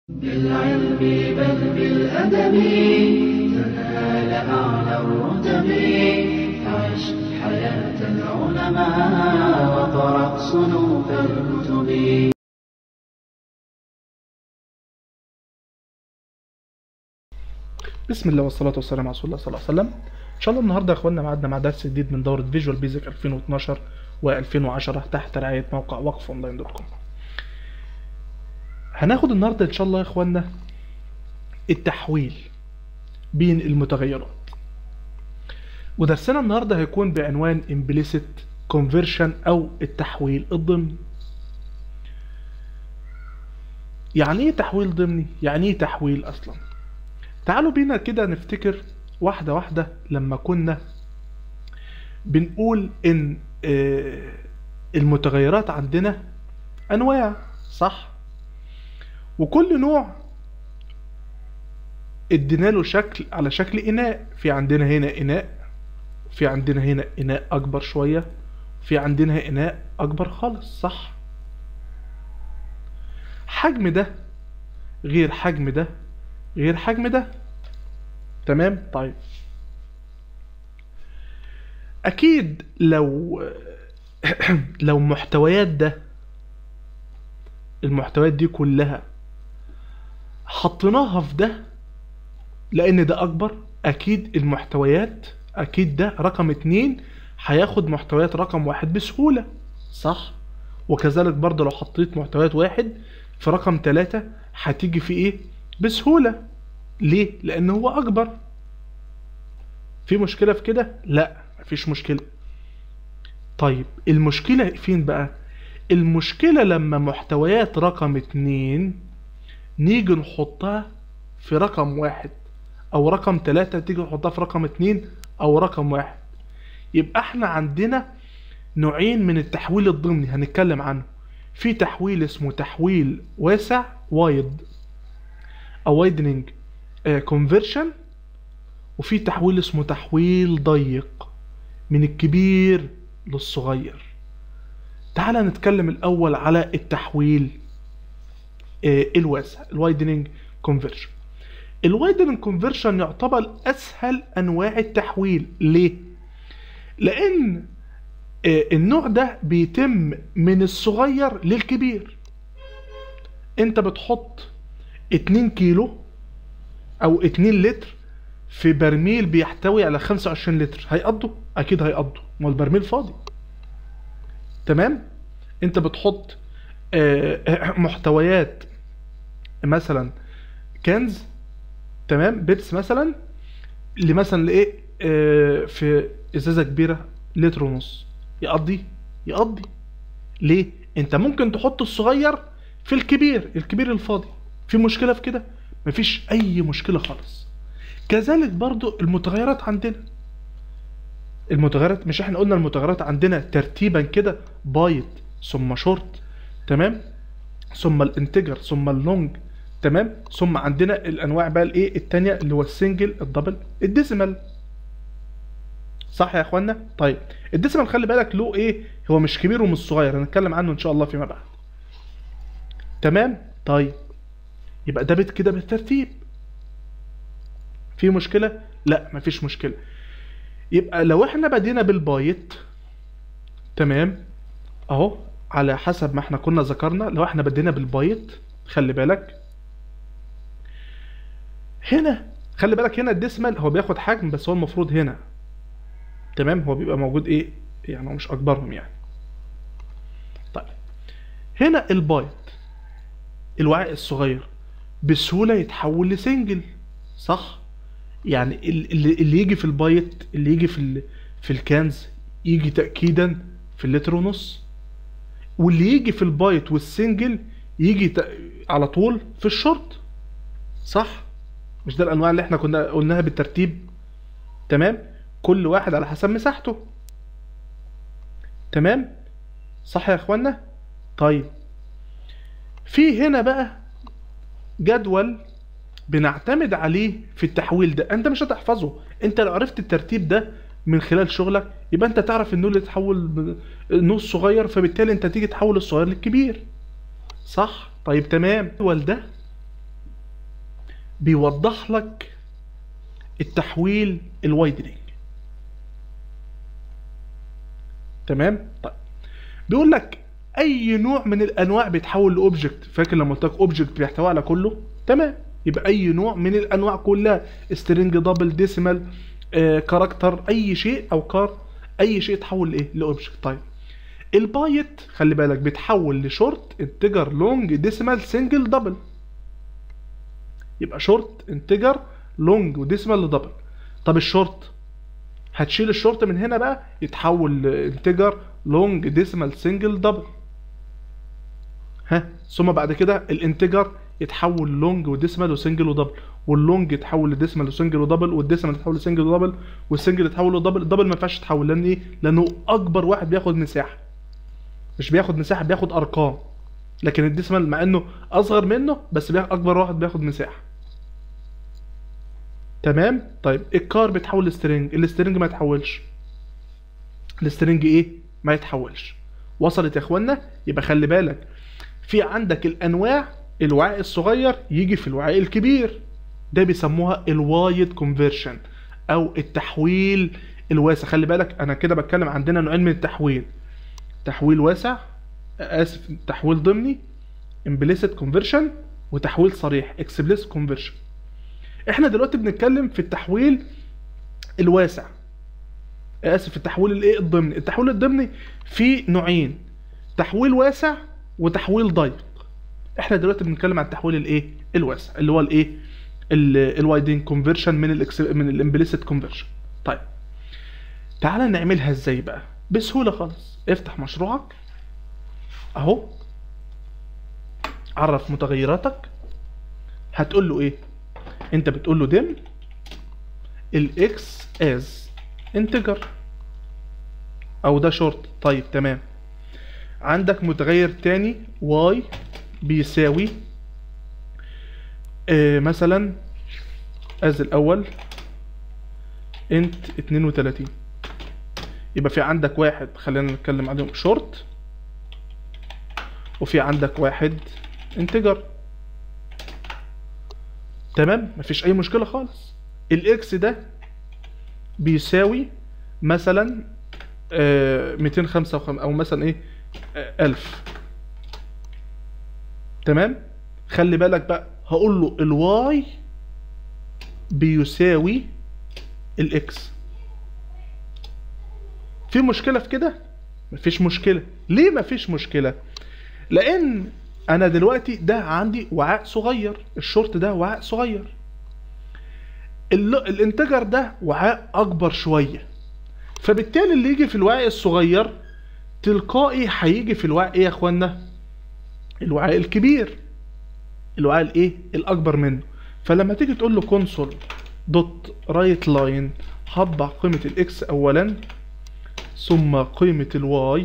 بالعلم بل بالأدب تنال أعلى الرتب عش حياة العلماء وقرأ صنوف الكتب بسم الله والصلاة والسلام على رسول الله صلى الله عليه وسلم إن شاء الله النهاردة يا إخواننا معادنا مع درس جديد من دورة فيجوال بيزك 2012 و2010 تحت رعاية موقع وقف أونلاين دوت كوم هناخد النهاردة إن شاء الله يا إخواننا التحويل بين المتغيرات ودرسنا النهاردة هيكون بعنوان implicit conversion أو التحويل الضمني يعني ايه تحويل ضمني؟ يعني ايه تحويل أصلا؟ تعالوا بينا كده نفتكر واحدة واحدة لما كنا بنقول ان آه، المتغيرات عندنا انواع صح وكل نوع ادينا له شكل على شكل اناء في عندنا هنا اناء في عندنا هنا اناء اكبر شوية في عندنا اناء اكبر خالص صح حجم ده غير حجم ده غير حجم ده تمام طيب اكيد لو لو محتويات ده المحتويات دي كلها حطيناها في ده لان ده اكبر اكيد المحتويات اكيد ده رقم اتنين هياخد محتويات رقم واحد بسهولة صح وكذلك برضه لو حطيت محتويات واحد في رقم تلاتة هتيجي في ايه بسهولة ليه لان هو اكبر في مشكلة في كده لا مفيش مشكلة طيب المشكلة فين بقى المشكلة لما محتويات رقم اتنين نيجي نحطها في رقم واحد او رقم تلاتة تيجي نحطها في رقم اتنين او رقم واحد يبقى احنا عندنا نوعين من التحويل الضمني هنتكلم عنه في تحويل اسمه تحويل واسع وايد او وايدنينج كونفرشن وفي تحويل اسمه تحويل ضيق من الكبير للصغير تعال نتكلم الاول على التحويل آه، الواسع الوايدنينج كونفرشن الوايدنينج كونفرشن يعتبر اسهل انواع التحويل ليه لان آه، النوع ده بيتم من الصغير للكبير انت بتحط 2 كيلو او 2 لتر في برميل بيحتوي على 25 لتر هيقضوا اكيد هيقضوا ما هو البرميل فاضي تمام انت بتحط آه، محتويات مثلا كنز تمام بيبس مثلا لمثلا لايه آه، في ازازه كبيره لتر ونص يقضي يقضي ليه انت ممكن تحط الصغير في الكبير الكبير الفاضي في مشكله في كده مفيش اي مشكله خالص كذلك برضو المتغيرات عندنا المتغيرات مش احنا قلنا المتغيرات عندنا ترتيبا كده بايت ثم شورت تمام ثم الانتجر ثم اللونج تمام ثم عندنا الانواع بقى الايه التانية اللي هو السنجل الدبل الديسيمال صح يا اخوانا طيب الديسيمال خلي بالك له ايه هو مش كبير ومش صغير هنتكلم عنه ان شاء الله فيما بعد تمام طيب يبقى ده بت كده بالترتيب في مشكلة لا مفيش مشكلة يبقى لو احنا بدينا بالبايت تمام اهو على حسب ما احنا كنا ذكرنا لو احنا بدينا بالبايت خلي بالك هنا خلي بالك هنا الديسمال هو بياخد حجم بس هو المفروض هنا تمام هو بيبقى موجود ايه يعني هو مش اكبرهم يعني طيب هنا البايت الوعاء الصغير بسهولة يتحول لسنجل صح يعني ال- اللي, اللي يجي في البايت اللي يجي في ال- في الكنز يجي تأكيدا في اللتر ونص واللي يجي في البايت والسنجل يجي ت- على طول في الشورت صح مش ده الانواع اللي احنا كنا قلناها بالترتيب تمام كل واحد على حسب مساحته تمام صح يا اخوانا طيب في هنا بقى جدول بنعتمد عليه في التحويل ده انت مش هتحفظه انت لو عرفت الترتيب ده من خلال شغلك يبقى انت تعرف النول اللي تحول نول صغير فبالتالي انت تيجي تحول الصغير للكبير صح طيب تمام الجدول ده بيوضح لك التحويل الوايدنينج تمام طيب بيقول لك اي نوع من الانواع بيتحول لاوبجكت فاكر لما قلت لك اوبجكت بيحتوي على كله تمام يبقى اي نوع من الانواع كلها سترينج دبل ديسيمال آه كاركتر اي شيء او كار اي شيء يتحول لايه لاوبجكت طيب البايت خلي بالك بيتحول لشورت انتجر لونج ديسيمال سنجل دبل يبقى شورت انتجر لونج وديسيمال لدبل طب الشورت هتشيل الشورت من هنا بقى يتحول لانتجر لونج ديسيمال سنجل دبل ها ثم بعد كده الانتجر يتحول لونج وديسيمال وسنجل ودبل واللونج يتحول لديسيمال وسنجل ودبل والديسيمال يتحول لسنجل ودبل والسنجل يتحول لدبل الدبل ما ينفعش يتحول لان ايه لانه اكبر واحد بياخد مساحه مش بياخد مساحه بياخد ارقام لكن الديسيمال مع انه اصغر منه بس بياخد اكبر واحد بياخد مساحه تمام طيب الكار بيتحول لسترنج السترنج ما يتحولش السترنج ايه ما يتحولش وصلت يا اخوانا يبقى خلي بالك في عندك الانواع الوعاء الصغير يجي في الوعاء الكبير ده بيسموها الوايد كونفرشن او التحويل الواسع خلي بالك انا كده بتكلم عندنا نوعين من التحويل تحويل واسع اسف تحويل ضمني implicit كونفرشن وتحويل صريح explicit كونفرشن احنا دلوقتي بنتكلم في التحويل الواسع اسف التحويل الايه الضمني التحويل الضمني في نوعين تحويل واسع وتحويل ضيق احنا دلوقتي بنتكلم عن التحويل الايه الواسع اللي هو الايه الوايدين كونفرشن من ال من الامبليسيت كونفرشن طيب تعالى نعملها ازاي بقى بسهوله خالص افتح مشروعك اهو عرف متغيراتك هتقول له ايه انت بتقول له دم الاكس از انتجر او ده شورت طيب تمام عندك متغير تاني واي بيساوي آه مثلا از الاول انت 32 يبقى في عندك واحد خلينا نتكلم عليهم شورت وفي عندك واحد انتجر تمام مفيش اي مشكله خالص الاكس ده بيساوي مثلا آه 255 او مثلا ايه آه 1000 تمام خلي بالك بقى هقول له الواي بيساوي الاكس في مشكله في كده مفيش مشكله ليه مفيش مشكله لان انا دلوقتي ده عندي وعاء صغير الشورت ده وعاء صغير ال- الانتجر ده وعاء اكبر شويه فبالتالي اللي يجي في الوعاء الصغير تلقائي هيجي في الوعاء ايه يا اخوانا الوعاء الكبير الوعاء الايه الاكبر منه فلما تيجي تقول له كونسول دوت رايت لاين هطبع قيمه الاكس اولا ثم قيمه الواي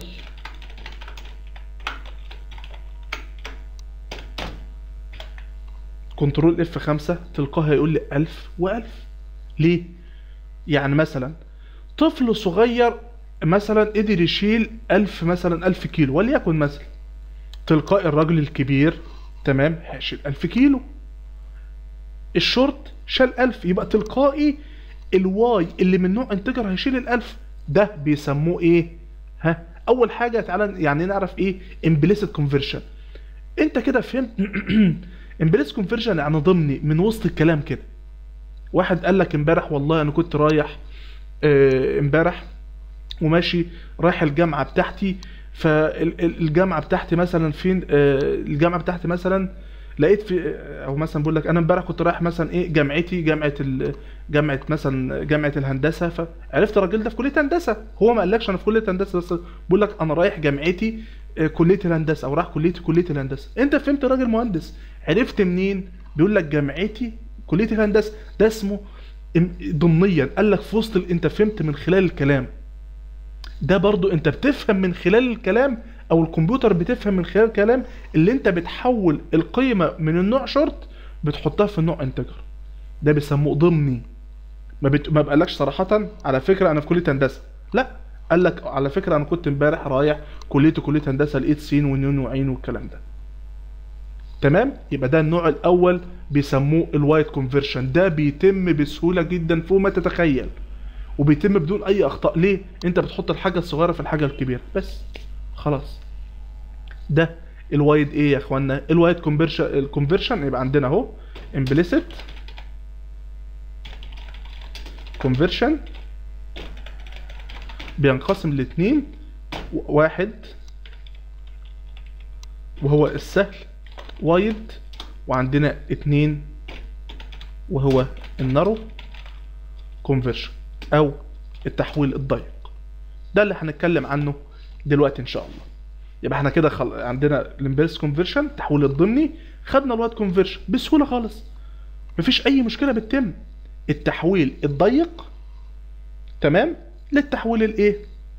كنترول اف 5 تلقاه هيقول لي 1000 و1000 ليه؟ يعني مثلا طفل صغير مثلا قدر يشيل 1000 مثلا 1000 كيلو وليكن مثلا تلقائي الراجل الكبير تمام هيشيل 1000 كيلو الشورت شال 1000 يبقى تلقائي الواي اللي من نوع انتجر هيشيل ال 1000 ده بيسموه ايه؟ ها اول حاجه تعالى يعني نعرف ايه امبليسيت كونفرشن انت كده فهمت امبليس كونفرجن يعني ضمني من وسط الكلام كده واحد قال لك امبارح والله انا كنت رايح آه، امبارح وماشي رايح الجامعه بتاعتي فالجامعه بتاعتي مثلا فين آه، الجامعه بتاعتي مثلا لقيت في آه، او مثلا بقول لك انا امبارح كنت رايح مثلا ايه جامعتي جامعه ال... جامعه مثلا جامعه الهندسه فعرفت الراجل ده في كليه هندسه هو ما قالكش انا في كليه هندسه بس بقول لك انا رايح جامعتي آه، كليه الهندسه او رايح كليتي كليه الهندسه انت فهمت راجل مهندس عرفت منين بيقول لك جامعتي كليه الهندسه ده اسمه ام- ضمنيا قال لك في وسط ال- انت فهمت من خلال الكلام ده برضو انت بتفهم من خلال الكلام او الكمبيوتر بتفهم من خلال الكلام اللي انت بتحول القيمه من النوع شورت بتحطها في النوع انتجر ده بيسموه ضمني ما بت... ما بقالكش صراحه على فكره انا في كليه هندسه لا قال لك على فكره انا كنت امبارح رايح كليه كليه هندسه لقيت سين ونون وعين والكلام ده تمام يبقى ده النوع الاول بيسموه الوايت كونفرشن ده بيتم بسهوله جدا فوق ما تتخيل وبيتم بدون اي اخطاء ليه انت بتحط الحاجه الصغيره في الحاجه الكبيره بس خلاص ده الوايد ايه يا اخوانا الوايد كونفرشن الكونفرشن يبقى عندنا اهو امبليسيت كونفرشن بينقسم لاتنين واحد وهو السهل وايد وعندنا اتنين وهو النارو كونفرشن او التحويل الضيق ده اللي هنتكلم عنه دلوقتي ان شاء الله يبقى احنا كده خل... عندنا الامبيرس كونفرشن التحويل الضمني خدنا الوايد كونفرشن بسهوله خالص مفيش اي مشكله بتتم التحويل الضيق تمام للتحويل الايه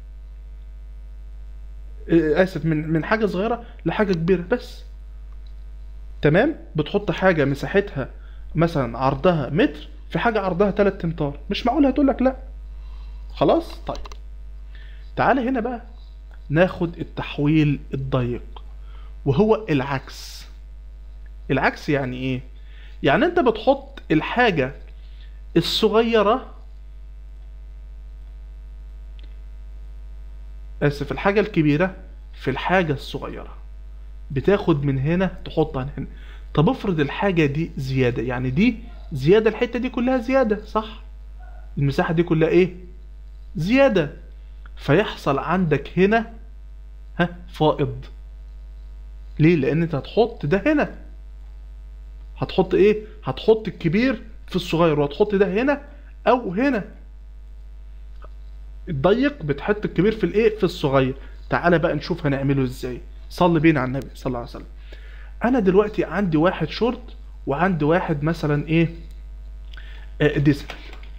آه، اسف من من حاجه صغيره لحاجه كبيره بس تمام بتحط حاجه مساحتها مثلا عرضها متر في حاجه عرضها 3 امتار مش معقول هتقول لك لا خلاص طيب تعالى هنا بقى ناخد التحويل الضيق وهو العكس العكس يعني ايه يعني انت بتحط الحاجه الصغيره اسف الحاجه الكبيره في الحاجه الصغيره بتاخد من هنا تحطها هنا طب افرض الحاجه دي زياده يعني دي زياده الحته دي كلها زياده صح المساحه دي كلها ايه زياده فيحصل عندك هنا ها فائض ليه لان انت هتحط ده هنا هتحط ايه هتحط الكبير في الصغير وهتحط ده هنا او هنا الضيق بتحط الكبير في الايه في الصغير تعالى بقى نشوف هنعمله ازاي صلي بينا على النبي صلى الله عليه وسلم انا دلوقتي عندي واحد شورت وعندي واحد مثلا ايه آه، ديسبل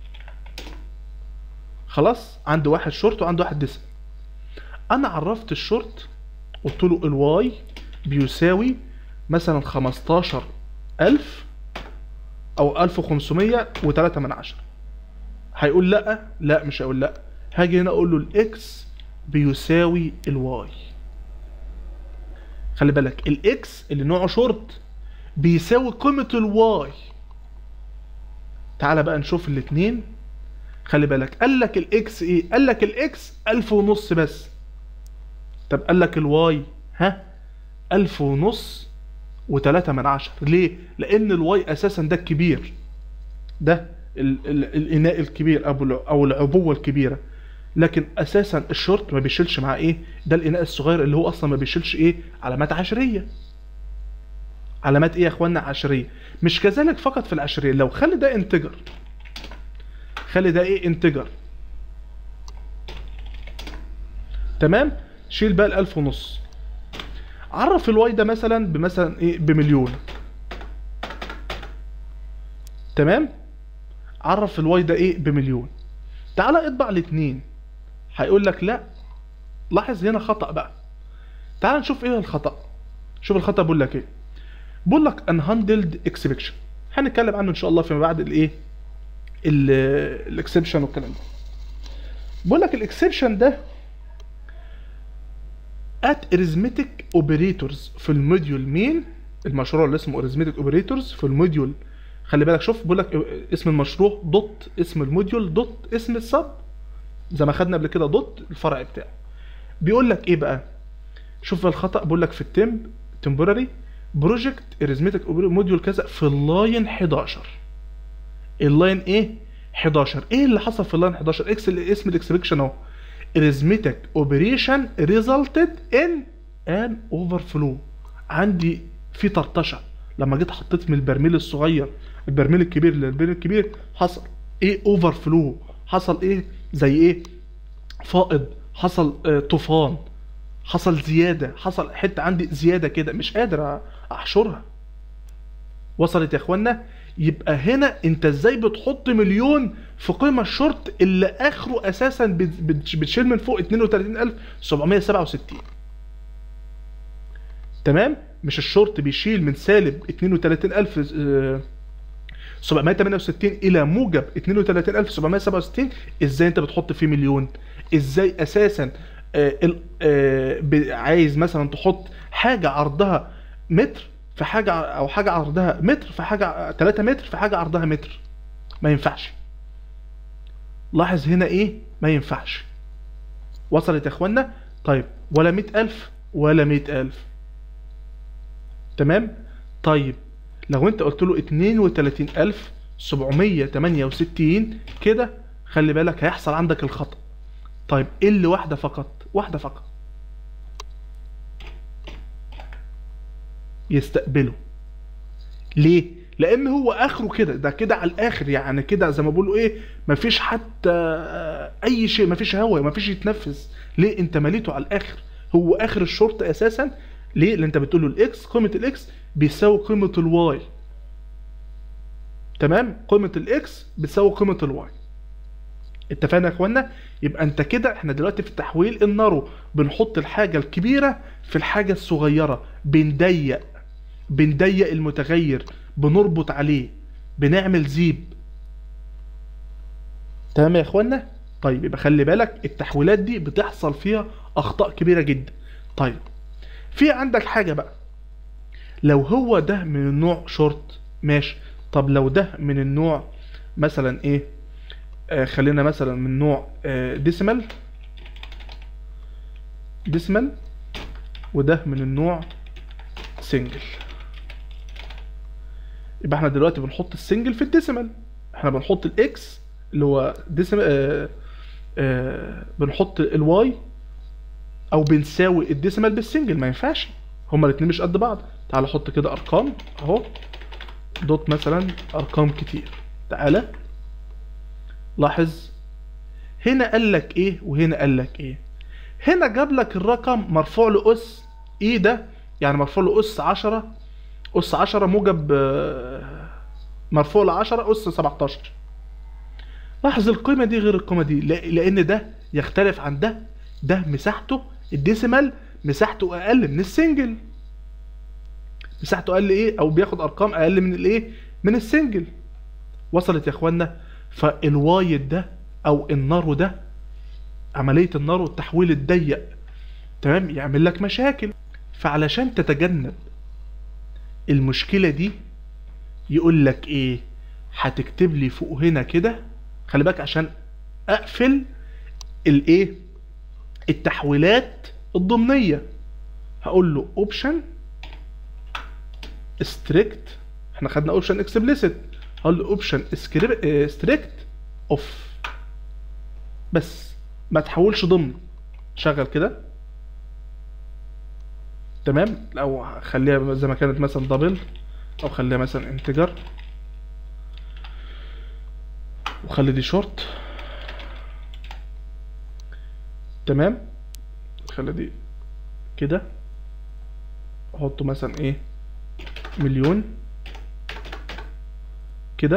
خلاص عندي واحد شورت وعندي واحد ديسبل انا عرفت الشورت قلت له الواي بيساوي مثلا 15000 او 1500 و3 من عشرة هيقول لا لا مش هيقول لا هاجي هنا اقول له الاكس بيساوي الواي خلي بالك الاكس اللي نوعه شورت بيساوي قيمة الواي تعالى بقى نشوف الاتنين خلي بالك قال لك الاكس ايه قال لك الاكس الف ونص بس طب قال لك الواي ها الف ونص وتلاتة من عشر ليه لان الواي اساسا ده الكبير ده ال ال الاناء الكبير او الع- او العبوه الكبيره لكن اساسا الشورت ما بيشيلش معاه ايه ده الاناء الصغير اللي هو اصلا ما بيشيلش ايه علامات عشريه علامات ايه يا اخوانا عشريه مش كذلك فقط في العشريه لو خلي ده انتجر خلي ده ايه انتجر تمام شيل بقى الالف ونص عرف الواي ده مثلا بمثلا ايه بمليون تمام عرف الواي ده ايه بمليون تعالى اطبع الاتنين هيقول لك لا لاحظ هنا خطأ بقى تعال نشوف ايه الخطأ شوف الخطأ بيقول لك ايه بيقول لك unhandled exception هنتكلم عنه ان شاء الله فيما بعد الايه الاكسبشن والكلام ده بيقول لك الاكسبشن ده at arithmetic operators في الموديول مين المشروع اللي اسمه arithmetic operators في الموديول خلي بالك شوف بيقول لك اسم المشروع دوت اسم الموديول دوت اسم السب زي ما خدنا قبل كده دوت الفرع بتاعه بيقول لك ايه بقى شوف الخطا بيقول لك في التمب temporary بروجكت اريزمتك موديول كذا في اللاين 11 اللاين ايه 11 ايه اللي حصل في اللاين 11 اكس اسم الاكسبكشن اهو اريزمتك اوبريشن ريزلتد ان ان اوفر فلو عندي في طرطشه لما جيت حطيت من البرميل الصغير البرميل الكبير للبرميل الكبير حصل ايه اوفر فلو حصل ايه زي ايه فائض حصل آه طوفان حصل زياده حصل حته عندي زياده كده مش قادر احشرها وصلت يا اخوانا يبقى هنا انت ازاي بتحط مليون في قيمه الشورت اللي اخره اساسا بت- بت- بتشيل من فوق 32767 تمام مش الشورت بيشيل من سالب 32768 الى موجب 32767 ازاي انت بتحط فيه مليون ازاي اساسا آه ال- آه ب- عايز مثلا تحط حاجه عرضها متر في حاجه ع- او حاجه عرضها متر في حاجه 3 متر في حاجه عرضها متر ما ينفعش لاحظ هنا ايه ما ينفعش وصلت يا اخوانا طيب ولا مئة ألف ولا مئة ألف تمام طيب لو انت قلت له اتنين وتلاتين ألف سبعمية تمانية وستين كده خلي بالك هيحصل عندك الخطأ طيب ايه اللي واحدة فقط واحدة فقط يستقبله ليه لان هو اخره كده ده كده على الاخر يعني كده زي ما بيقولوا ايه مفيش حتى اي شيء مفيش هوا مفيش يتنفس ليه انت مليته على الاخر هو اخر الشرط اساسا ليه لان انت بتقول له الاكس قيمه الاكس بيساوي قيمه الواي تمام قيمه الاكس بتساوي قيمه الواي اتفقنا يا اخوانا يبقى انت كده احنا دلوقتي في تحويل النارو بنحط الحاجه الكبيره في الحاجه الصغيره بنضيق بنضيق المتغير بنربط عليه بنعمل زيب تمام يا اخوانا طيب يبقى خلي بالك التحويلات دي بتحصل فيها اخطاء كبيره جدا طيب في عندك حاجه بقى لو هو ده من النوع شورت ماشي طب لو ده من النوع مثلا ايه آه خلينا مثلا من نوع آه ديسيمال ديسيمال وده من النوع سنجل يبقى احنا دلوقتي بنحط السنجل في الديسيمال احنا بنحط الاكس اللي هو ديسيمال آه آه بنحط الواي او بنساوي الديسيمال بالسنجل ما ينفعش هما الاثنين مش قد بعض تعال احط كده ارقام اهو دوت مثلا ارقام كتير تعالى لاحظ هنا قال لك ايه وهنا قال لك ايه هنا جاب لك الرقم مرفوع له اس ايه ده يعني مرفوع له اس 10 اس 10 موجب آه، مرفوع ل 10 اس 17 لاحظ القيمه دي غير القيمه دي لا- لان ده يختلف عن ده ده مساحته الديسيمال مساحته اقل من السنجل مساحته اقل ايه او بياخد ارقام اقل من الايه من السنجل وصلت يا اخوانا فالواي ده او النارو ده عمليه النارو التحويل الضيق تمام يعمل لك مشاكل فعلشان تتجنب المشكله دي يقول لك ايه هتكتب لي فوق هنا كده خلي بالك عشان اقفل الايه التحويلات الضمنيه هقول له اوبشن ستريكت احنا خدنا اوبشن اكسبليسيت هقول له اوبشن ستريكت اوف بس ما تحولش ضمن شغل كده تمام او خليها زي ما كانت مثلا دبل او خليها مثلا انتجر وخلي دي شورت تمام خلي دي كده احطه مثلا ايه مليون كده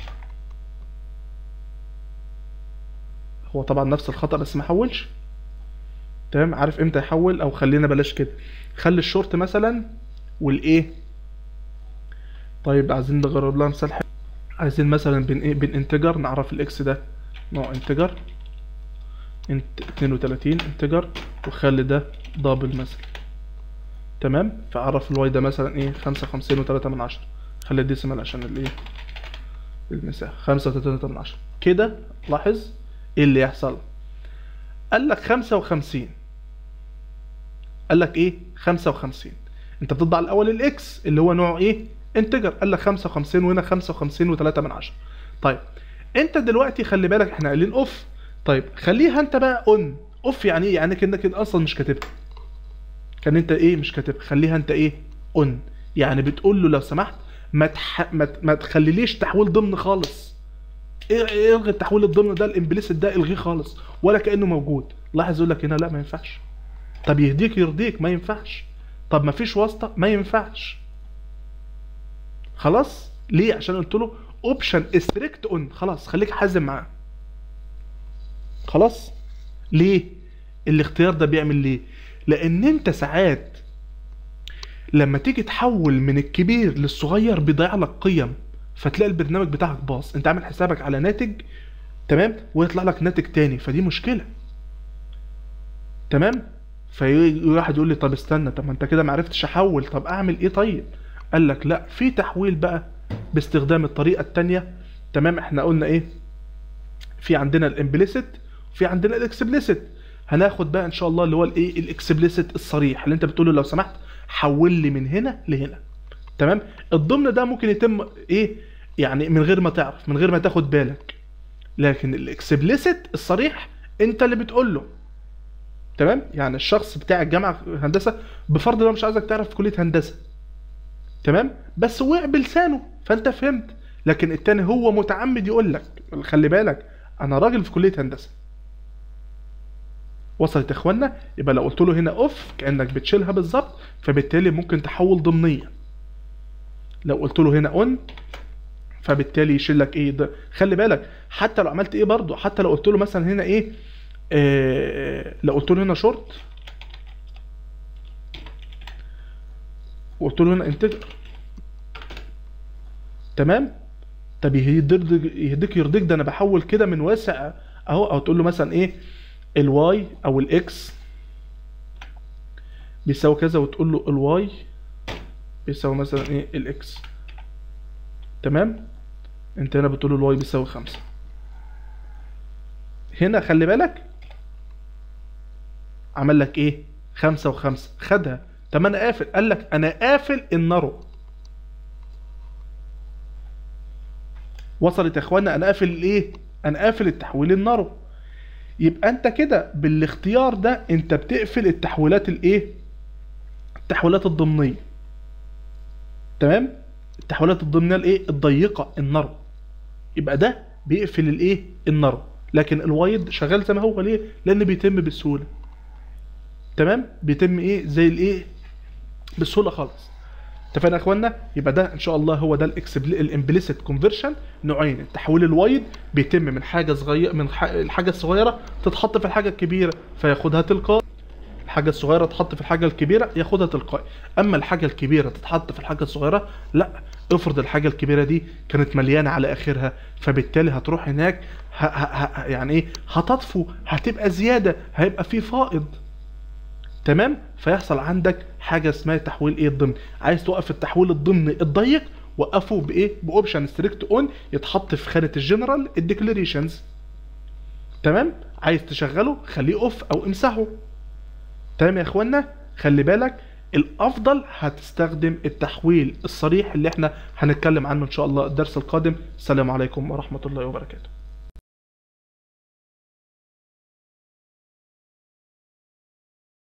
هو طبعا نفس الخطأ بس ما حولش تمام عارف امتى يحول او خلينا بلاش كده خلي الشورت مثلا والايه طيب عايزين نجرب لها مثال حلو عايزين مثلا بين ايه بين انتجر نعرف الاكس ده نوع انتجر انت 32 انتجر وخلي ده دبل مثلا تمام فعرف الواي ده مثلا ايه 55 و3 من عشرة خلي الديسيمال عشان الايه المساحة 35 من عشرة كده لاحظ ايه اللي يحصل قال لك 55 قال لك ايه 55 انت بتطبع الاول الاكس اللي هو نوعه ايه انتجر قال لك 55 وهنا 55 و3 من عشرة طيب انت دلوقتي خلي بالك احنا قايلين اوف طيب خليها انت بقى اون اوف يعني ايه يعني كانك كده اصلا مش كاتبها كان انت ايه مش كاتب خليها انت ايه اون يعني بتقول له لو سمحت ما تح... ما, ت... ما تخليليش تحويل ضمن خالص إيه- الغي التحويل الضمن ده الامبليسيت ده الغيه خالص ولا كانه موجود لاحظ يقول لك هنا لا ما ينفعش طب يهديك يرضيك ما ينفعش طب ما فيش واسطه ما ينفعش خلاص ليه عشان قلت له اوبشن استريكت اون خلاص خليك حازم معاه خلاص ليه الاختيار ده بيعمل ليه لان انت ساعات لما تيجي تحول من الكبير للصغير بيضيع لك قيم فتلاقي البرنامج بتاعك باظ انت عامل حسابك على ناتج تمام ويطلع لك ناتج تاني فدي مشكله تمام فيجي واحد يقول لي طب استنى طب ما انت كده ما عرفتش احول طب اعمل ايه طيب قال لك لا في تحويل بقى باستخدام الطريقه الثانيه تمام احنا قلنا ايه في عندنا الامبليسيت وفي عندنا الاكسبليسيت هناخد بقى ان شاء الله اللي هو الايه الاكسبليسيت الصريح اللي انت بتقول له لو سمحت حول لي من هنا لهنا تمام الضمن ده ممكن يتم ايه يعني من غير ما تعرف من غير ما تاخد بالك لكن الاكسبليسيت الصريح انت اللي بتقول له تمام يعني الشخص بتاع الجامعه هندسه بفرض لو مش عايزك تعرف في كليه هندسه تمام بس وقع بلسانه فانت فهمت لكن التاني هو متعمد يقول لك خلي بالك انا راجل في كليه هندسه وصلت يا اخوانا يبقى لو قلت له هنا اوف كانك بتشيلها بالظبط فبالتالي ممكن تحول ضمنيا لو قلت له هنا اون فبالتالي يشيل لك ايه ده خلي بالك حتى لو عملت ايه برضو حتى لو قلت له مثلا هنا ايه آه لو قلت له هنا شورت وقلت له هنا انتجر تمام طب يهديك يهديك يرضيك ده انا بحول كده من واسع اهو او تقول له مثلا ايه الواي او الاكس بيساوي كذا وتقول له الواي بيساوي مثلا ايه الاكس تمام انت هنا بتقول له الواي بيساوي خمسة هنا خلي بالك عمل لك ايه خمسة وخمسة خدها طب انا قافل قال لك انا قافل النارو وصلت يا اخوانا انا قافل الايه انا قافل التحويل النارو يبقى انت كده بالاختيار ده انت بتقفل التحويلات الايه التحويلات الضمنيه تمام التحويلات الضمنيه الايه الضيقه النرو يبقى ده بيقفل الايه النرو لكن الوايد شغال زي ما هو ليه لان بيتم بسهوله تمام بيتم ايه زي الايه بسهوله خالص اتفقنا يا اخوانا يبقى ده ان شاء الله هو ده الامبليسيت كونفرشن نوعين التحويل الوايد بيتم من حاجه صغيره من ح- الحاجه الصغيره تتحط في الحاجه الكبيره فياخدها تلقائي الحاجه الصغيره تتحط في الحاجه الكبيره ياخدها تلقائي اما الحاجه الكبيره تتحط في الحاجه الصغيره لا افرض الحاجه الكبيره دي كانت مليانه على اخرها فبالتالي هتروح هناك ه ه ه يعني ايه هتطفو هتبقى زياده هيبقى في فائض تمام فيحصل عندك حاجه اسمها تحويل ايه الضمني عايز توقف التحويل الضمني الضيق وقفه بايه باوبشن ستريكت اون يتحط في خانه الجنرال الديكلاريشنز تمام عايز تشغله خليه اوف او امسحه تمام يا اخوانا خلي بالك الافضل هتستخدم التحويل الصريح اللي احنا هنتكلم عنه ان شاء الله الدرس القادم السلام عليكم ورحمه الله وبركاته